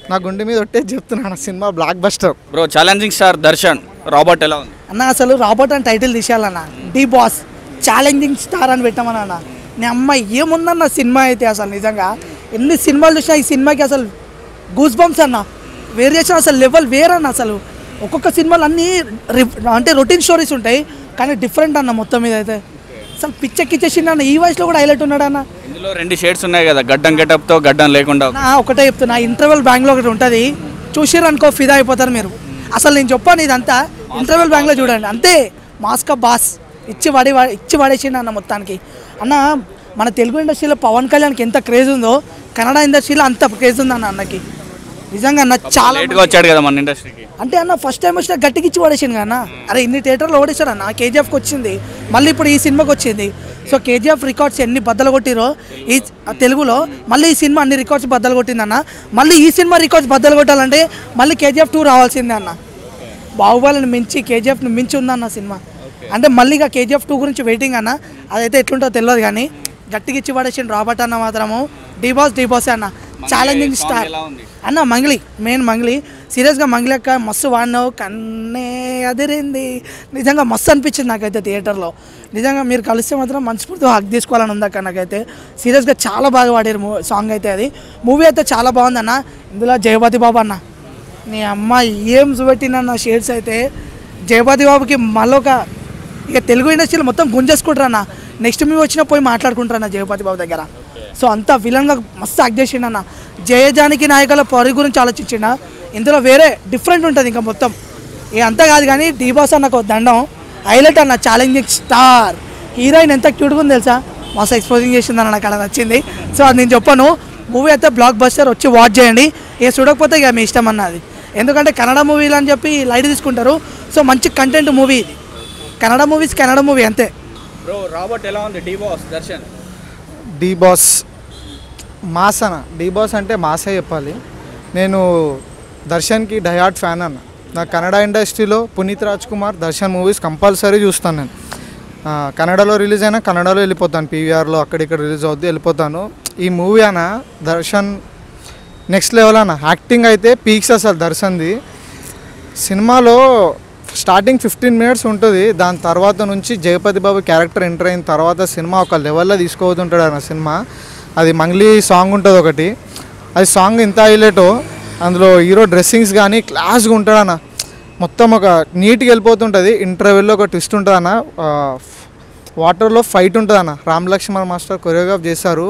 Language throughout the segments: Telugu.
నా గుండె మీద ఒట్టే చెప్తున్నాను cinema block buster bro challenging star Darshan Robert ఎలా ఉంది అన్న అసలు రాబర్ట్ అని టైటిల్ తీసేయాలన్న డి బాస్ ఛాలెంజింగ్ స్టార్ అని పెట్టమని అన్న నీ అమ్మ ఏముందన్న సినిమా అయితే అసలు నిజంగా ఎన్ని సినిమాలు చూసినా ఈ సినిమాకి అసలు గూస్ బంప్స్ అన్న వేరియేషన్ అసలు లెవెల్ వేరన్న అసలు ఒక్కొక్క సినిమాలు అన్నీ రి- అంటే రొటీన్ స్టోరీస్ ఉంటాయి కానీ డిఫరెంట్ అన్న మొత్తం మీద అయితే అసలు పిచ్చెక్కిచ్చేసింది అన్న ఈ వయసులో కూడా హైలైట్ ఉన్నాడు అన్న ఇందులో రెండు షేడ్స్ ఉన్నాయి కదా గడ్డం getup తో గడ్డం లేకుండా నా ఒకటే చెప్తున్నా ఇంటర్వెల్ బ్యాంక్లో ఒకటి ఉంటుంది చూసిర్రు అనుకో ఫిదా అయిపోతారు మీరు అసలు నేను చెప్పాను ఇదంతా ఇంటర్వెల్ బ్యాంక్లో చూడండి అంతే మాస్కా బాస్ ఇచ్చి పడి ఇచ్చి పడేసిండు అన్న మొత్తానికి అన్న మన తెలుగు ఇండస్ట్రీలో పవన్ కళ్యాణ్కి ఎంత క్రేజ్ ఉందో కన్నడ ఇండస్ట్రీలో అంత క్రేజ్ ఉంది అన్న అన్నకి నిజంగా అన్న చాలా లేట్గా వచ్చాడు కదా మన ఇండస్ట్రీకి అంటే అన్న ఫస్ట్ టైం వచ్చినా గట్టికి ఇచ్చి పడేసింది అన్న అరే ఇన్ని థియేటర్లో ఓడేశాడు అన్న కేజీఎఫ్కి వచ్చింది మళ్ళీ ఇప్పుడు ఈ సినిమాకి వచ్చింది సో కేజీఎఫ్ రికార్డ్స్ ఎన్ని బద్దలు కొట్టిరో ఈ ఆ తెలుగులో మళ్ళీ ఈ సినిమా అన్ని రికార్డ్స్ బద్దలు కొట్టిందన్న మళ్ళీ ఈ సినిమా రికార్డ్స్ బద్దలు కొట్టాలంటే మళ్ళీ కేజీఎఫ్ టూ రావాల్సిందే అన్న బాహుబలిని మించి కేజీఎఫ్ని మించి ఉందన్న సినిమా అంటే మళ్ళీ ఇక కేజీఎఫ్ టూ గురించి వెయిటింగ్ అన్న అదైతే ఎట్లుంటుందో తెలియదు కానీ గట్టిగా ఇచ్చి పడేసిండు రాబర్ట్ అన్న మాత్రము డీబాస్ డీబాస్ అన్న ఛాలెంజింగ్ song స్టార్ ఎలా ఉంది? అన్న మంగ్లీ మెయిన్ మంగ్లీ సీరియస్గా మంగ్లీ అక్క మస్తు వాడినావు కన్నే అదిరింది నిజంగా మస్తు అనిపించింది నాకైతే థియేటర్లో నిజంగా మీరు కలిస్తే మాత్రం మనస్ఫూర్తిగా హక్ తీసుకోవాలని ఉంది అక్క నాకైతే సీరియస్గా చాలా బాగా పాడారు మూ సాంగ్ అయితే అది మూవీ అయితే చాలా బాగుందన్న ఇందులో జయపతి బాబు అన్న నీ అమ్మ ఏం చూపెట్టినన్న షేడ్స్ అయితే జయపతి బాబుకి మళ్ళొక ఇక తెలుగు ఇండస్ట్రీలో మొత్తం గుంజేసుకుంటారు అన్న నెక్స్ట్ మూవీ వచ్చినా పోయి మాట్లాడుకుంటారు అన్న జయపతి బాబు దగ్గర సో అంతా విలన్గా మస్తు యాక్ట్ చేసిండు అన్న జయజానికి నాయకుల పరి గురించి ఆలోచించిండ ఇందులో వేరే డిఫరెంట్ ఉంటుంది ఇంకా మొత్తం ఇక అంతా కాదు కానీ డీబాస్ అన్న ఒక దండం హైలైట్ అన్న ఛాలెంజింగ్ స్టార్ హీరోయిన్ ఎంత క్యూట్గా ఉంది తెలుసా మస్తు ఎక్స్పోజింగ్ చేసింది అన్న నాకు అలా నచ్చింది సో అది నేను చెప్పాను మూవీ అయితే బ్లాక్ బస్టర్ వచ్చి వాచ్ చేయండి ఇక చూడకపోతే ఇక మీ ఇష్టం అన్నది ఎందుకంటే కన్నడ మూవీలు అని చెప్పి లైట్ తీసుకుంటారు సో మంచి కంటెంట్ మూవీ ఇది కన్నడ మూవీస్ కన్నడ మూవీ అంతే బ్రో రాబర్ట్ ఎలా ఉంది D boss Darshan D boss mass అన్న డీ బాస్ అంటే మాసే చెప్పాలి నేను దర్శన్కి డయాట్ ఫ్యాన్ అన్న నా కన్నడ ఇండస్ట్రీలో పునీత్ రాజ్ కుమార్ దర్శన్ మూవీస్ కంపల్సరీ చూస్తాను నేను ఆ, కన్నడలో రిలీజ్ అయినా కన్నడలో వెళ్ళిపోతాను పీవీఆర్లో అక్కడిక్కడ రిలీజ్ అవుద్ది వెళ్ళిపోతాను ఈ మూవీ అన్న దర్శన్ నెక్స్ట్ లెవెల్ అన్న యాక్టింగ్ అయితే పీక్స్ అసలు దర్శన్ది సినిమాలో స్టార్టింగ్ ఫిఫ్టీన్ మినిట్స్ ఉంటుంది దాని తర్వాత నుంచి జయపతి బాబు క్యారెక్టర్ ఎంటర్ అయిన తర్వాత సినిమా ఒక లెవెల్లో తీసుకోబోతుంటాడు అన్న సినిమా అది మంగ్లీ సాంగ్ ఉంటుంది ఒకటి అది సాంగ్ ఇంత హైలైట్ అందులో హీరో డ్రెస్సింగ్స్ కానీ క్లాస్గా ఉంటాడన్న మొత్తం ఒక నీట్గా వెళ్ళిపోతుంటుంది ఇంటర్వెల్లో ఒక ట్విస్ట్ ఉంటుంది అన్న వాటర్లో ఫైట్ ఉంటుంది అన్న రామ్ లక్ష్మణ్ మాస్టర్ కొరియోగ్రాఫ్ చేశారు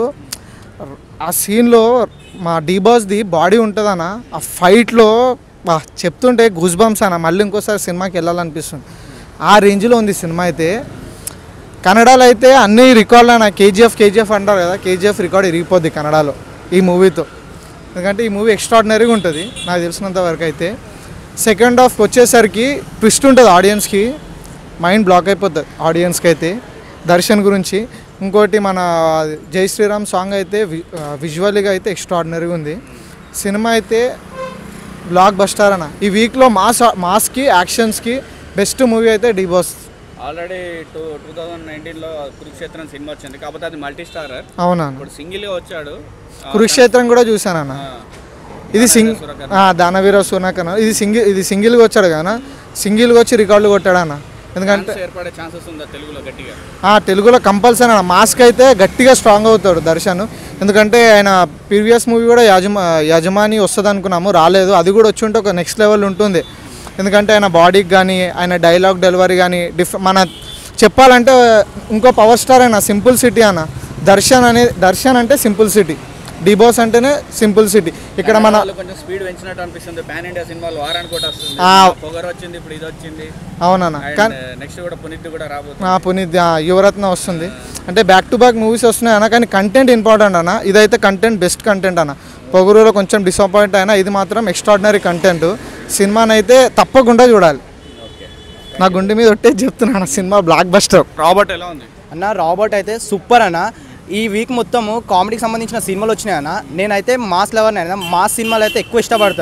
ఆ సీన్లో మా డీబాస్ది బాడీ ఉంటుందన్న ఆ ఫైట్లో బా చెప్తుంటే గూస్ బంప్స్ అన్న మళ్ళీ ఇంకోసారి సినిమాకి వెళ్ళాలనిపిస్తుంది ఆ రేంజ్లో ఉంది సినిమా అయితే కన్నడలో అయితే అన్ని రికార్డులు అన్న కేజీఎఫ్ కేజీఎఫ్ అంటారు కదా కేజీఎఫ్ రికార్డ్ ఇరిగిపోద్ది కన్నడలో ఈ మూవీతో ఎందుకంటే ఈ మూవీ ఎక్స్ట్రాడినరీగా ఉంటుంది నాకు తెలిసినంత వరకు అయితే సెకండ్ హాఫ్ వచ్చేసరికి ట్విస్ట్ ఉంటుంది ఆడియన్స్కి మైండ్ బ్లాక్ అయిపోతుంది ఆడియన్స్కి అయితే దర్శన్ గురించి ఇంకోటి మన జై శ్రీరామ్ సాంగ్ అయితే విజువల్గా అయితే ఎక్స్ట్రాడినరీగా ఉంది సినిమా అయితే బ్లాక్ బస్టార్ అన్న ఈ వీక్లో మాస్ మాస్కి యాక్షన్స్కి బెస్ట్ మూవీ అయితే D boss already two two thousand నైన్టీన్లో కురుక్షేత్రం సినిమా వచ్చింది కాకపోతే అది మల్టీ స్టార్ అవునా అన్న. ఇప్పుడు సింగిల్గా వచ్చాడు ఆ, కురుక్షేత్రం కూడా చూశానన్న ఆ, ఇది సింగ్ సురకర్ణ. ఆ, దానవీర సునకన ఇది సింగిల్ ఇది సింగిల్గా వచ్చాడు కదా సింగిల్గా వచ్చి రికార్డులు కొట్టాడన్న ఎందుకంటే fans ఏర్పడే ఛాన్సెస్ ఉందా తెలుగులో గట్టిగా ఆ, తెలుగులో కంపల్సరీ అన్న మాస్క్ అయితే గట్టిగా స్ట్రాంగ్ అవుతాడు దర్శన్ ఎందుకంటే ఆయన ప్రీవియస్ మూవీ కూడా యజమా యజమాని వస్తుంది అనుకున్నాము రాలేదు అది కూడా వచ్చి ఉంటే ఒక నెక్స్ట్ లెవెల్ ఉంటుంది ఎందుకంటే ఆయన బాడీకి కానీ ఆయన డైలాగ్ డెలివరీ కానీ డిఫ్ మన చెప్పాలంటే ఇంకో పవర్ స్టార్ అయినా సింపుల్ సిటీ అన్న దర్శన్ అనే దర్శన్ అంటే సింపుల్ సిటీ డిబాస్ అంటేనే సింపుల్ సిటీ ఇక్కడ మన వాళ్ళు కొంచెం స్పీడ్ పెంచినట్టు అనిపిస్తుంది పాన్ ఇండియా సినిమాలు వారానికి కూడా వస్తుంది ఆ. పొగరు వచ్చింది ఇప్పుడు ఇది వచ్చింది అవునన్న కానీ అండ్ నెక్స్ట్ కూడా పునీత్ కూడా రాబోతుంది ఆ, పునీత్ ఆ, యువరత్న వస్తుంది అంటే బ్యాక్ టు బ్యాక్ మూవీస్ వస్తున్నాయి అన్న కానీ కంటెంట్ ఇంపార్టెంట్ అన్న ఇదైతే కంటెంట్ బెస్ట్ కంటెంట్ అన్న పొగరులో కొంచెం డిసప్పాయింట్ అయినా ఇది మాత్రం ఎక్స్ట్రాడినరీ కంటెంట్ సినిమాని అయితే తప్పకుండా చూడాలి నా గుండె మీద ఒట్టే చెప్తున్నాను సినిమా బ్లాక్ బస్టర్ రాబర్ట్ ఎలా ఉంది అన్న రాబర్ట్ అయితే సూపర్ అన్న ఈ వీక్ మొత్తము కామెడీకి సంబంధించిన సినిమాలు వచ్చినాయి అన్న నేనైతే మాస్ లెవెల్ అయినా మాస్ సినిమాలు అయితే ఎక్కువ ఇష్టపడతాను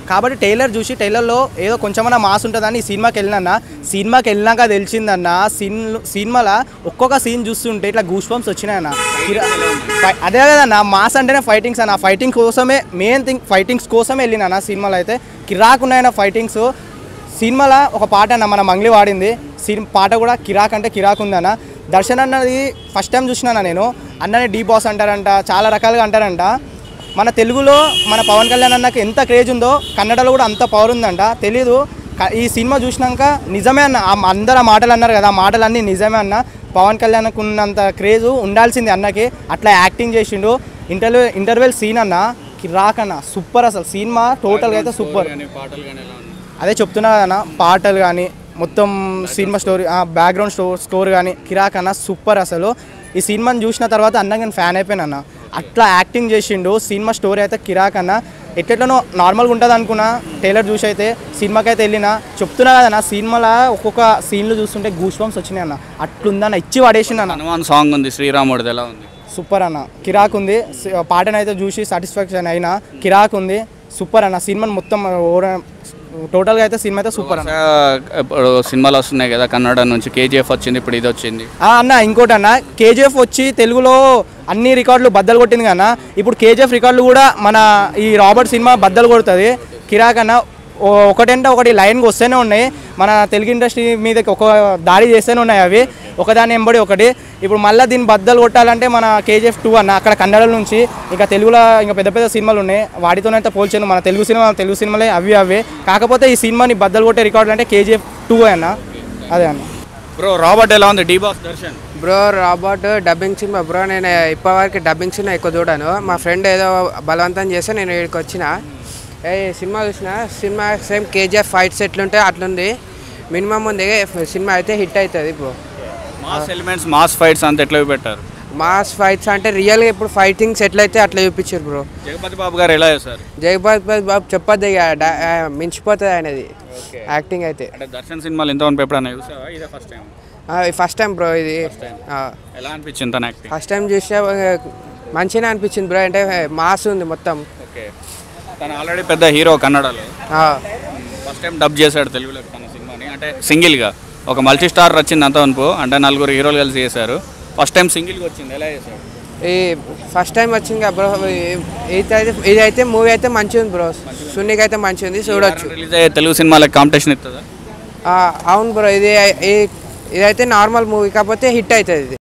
కాబట్టి టైలర్ చూసి టైలర్లో ఏదో కొంచెమన్నా మాస్ ఉంటుందని ఈ సినిమాకి వెళ్ళినా సినిమాకి వెళ్ళినాక తెలిసిందన్న సీన్ సినిమాలో ఒక్కొక్క సీన్ చూస్తుంటే ఇట్లా గూస్ బంప్స్ వచ్చినాయన్న కిరా- ఫై- అదే కదన్న మాస్ అంటేనే ఫైటింగ్స్ అన్న ఫైటింగ్ కోసమే మెయిన్ థింగ్ ఫైటింగ్స్ కోసమే వెళ్ళినా సినిమాలో అయితే కిరాకున్నాయన్న ఫైటింగ్స్ సినిమాలో ఒక పాట అన్న మన మంగ్లీ వాడింది సినిమా పాట కూడా కిరాక్ అంటే కిరాక్ ఉందన్న దర్శన్ అన్నది ఫస్ట్ టైం చూసినానా నేను అన్నని డీ బాస్ అంటారంట చాలా రకాలుగా అంటారంట మన తెలుగులో మన పవన్ కళ్యాణ్ అన్నకి ఎంత క్రేజ్ ఉందో కన్నడలో కూడా అంత పవర్ ఉందంట తెలీదు క- ఈ సినిమా చూసినాక నిజమే అన్న ఆ అందరు ఆ మాటలు అన్నారు కదా ఆ మాటలన్నీ నిజమే అన్న పవన్ కళ్యాణ్కి ఉన్నంత క్రేజ్ ఉండాల్సింది అన్నకి అట్లా యాక్టింగ్ చేసిండు ఇంటర్వ్యూ ఇంటర్వెల్ సీన్ అన్న కిరాక్ అన్న సూపర్ అసలు సినిమా టోటల్గా అయితే సూపర్ కానీ పాటలు కానీ ఎలా ఉంది అదే చెప్తున్నా అన్న పాటలు కానీ మొత్తం సినిమా స్టోరీ బ్యాక్గ్రౌండ్ స్టో స్కోర్ కానీ కిరాక్ అన్న సూపర్ అసలు ఈ సినిమాని చూసిన తర్వాత అన్న నేను ఫ్యాన్ అయిపోయాను అన్న అట్లా యాక్టింగ్ చేసిండు సినిమా స్టోరీ అయితే కిరాక్ అన్న ఎట్లెట్లనో నార్మల్గా ఉంటుంది అనుకున్నా టైలర్ చూసి అయితే సినిమాకి అయితే వెళ్ళినా చెప్తున్నా కదన్న సినిమాలో ఒక్కొక్క సీన్లు చూస్తుంటే గూస్ బంప్స్ వచ్చినాయి అన్న అట్లుందన్న ఇచ్చి పడేసిండు అన్న హనుమాన్ సాంగ్ ఉంది శ్రీరాముడిది ఎలా ఉంది సూపర్ అన్న కిరాక్ ఉంది సి- పాటనైతే చూసి సాటిస్ఫాక్షన్ అయినా కిరాక్ ఉంది సూపర్ అన్న సినిమాని మొత్తం ఓవర్- టోటల్గా అయితే సినిమా అయితే సూపర్ అన్న ఇప్పుడు సినిమాలు వస్తున్నాయి కదా కన్నడ నుంచి కేజీఎఫ్ వచ్చింది ఇప్పుడు ఇది వచ్చింది ఆ, అన్న ఇంకోటి అన్న కేజీఎఫ్ వచ్చి తెలుగులో అన్ని రికార్డులు బద్దలు కొట్టింది కన్నా ఇప్పుడు కేజీఎఫ్ రికార్డులు కూడా మన ఈ రాబర్ట్ సినిమా బద్దలు కొడుతుంది కిరాక్ అన్న ఓ- ఒకటంటే ఒకటి లైన్కి వస్తూనే ఉన్నాయి మన తెలుగు ఇండస్ట్రీ మీదకి ఒక దాడి చేస్తూనే ఉన్నాయి అవి ఒకదాని ఎంబడి ఒకటి ఇప్పుడు మళ్ళీ దీన్ని బద్దలు కొట్టాలంటే మన కేజీఎఫ్ టూ అన్న అక్కడ కన్నడ నుంచి ఇంకా తెలుగులో ఇంకా పెద్ద పెద్ద సినిమాలు ఉన్నాయి వాటితోనైతే పోల్చాను మన తెలుగు సినిమా తెలుగు సినిమాలే అవి అవే కాకపోతే ఈ సినిమాని బద్దలు కొట్టే రికార్డులు అంటే కేజీఎఫ్ టూ అన్న అదే అన్న బ్రో రాబర్ట్ ఎలా ఉంది D boss Darshan bro Robert dubbing cinema bro నేను ఇప్పటివరకు డబ్బింగ్ సినిమా ఎక్కువ చూడాను మా ఫ్రెండ్ ఏదో బలవంతం చేస్తే నేను ఇక్కడికి వచ్చిన ఏ సినిమా చూసిన సినిమా సేమ్ కేజీఎఫ్ ఫైట్స్ ఎట్లుంటే అట్లుంది మినిమం ఉంది సినిమా అయితే హిట్ అవుతుంది bro mass elements mass fights అంత ఎట్లా పెట్టారు మాస్ ఫైట్స్ అంటే రియల్గా ఇప్పుడు ఫైటింగ్స్ ఎట్లయితే అట్లా చూపించారు బ్రో జగపతి బాబు గారు ఎలా చేశారు జగపతి బాబు చెప్పొద్దు ఇక డా- ఆ, మించిపోతుంది ఆయనది యాక్టింగ్ అయితే అంటే దర్శన్ సినిమాలు ఇంతవరకు ఎప్పుడైనా చూసావా ఇదే first time first time bro ఇది ఎలా అనిపించింది తన యాక్టింగ్ ఫస్ట్ టైం చూసే మంచిగా అనిపించింది బ్రో అంటే మాస్ ఉంది మొత్తం ఓకే తను ఆల్రెడీ పెద్ద హీరో కన్నడలో ఆ. ఫస్ట్ టైం డబ్ చేశాడు తెలుగులో తన సినిమాని అంటే సింగిల్గా ఒక మల్టీ స్టార్ వచ్చింది అంత అనుకో అంటే నలుగురు హీరోలు కలిసి చేశారు ఫస్ట్ టైం సింగిల్గా వచ్చింది ఎలా చేశాడు ఈ ఫస్ట్ టైం వచ్చింది కదా బ్రో ఇదైతే ఇదైతే మూవీ అయితే మంచిగా ఉంది బ్రో సున్నికి అయితే మంచిగా ఉంది చూడొచ్చు రిలీజ్ అయ్యే తెలుగు సినిమాలకు కాంపిటీషన్ ఇస్తుందా ఆ, అవును బ్రో ఇది ఈ- ఇదైతే నార్మల్ మూవీ కాకపోతే హిట్ అవుతుంది ఇది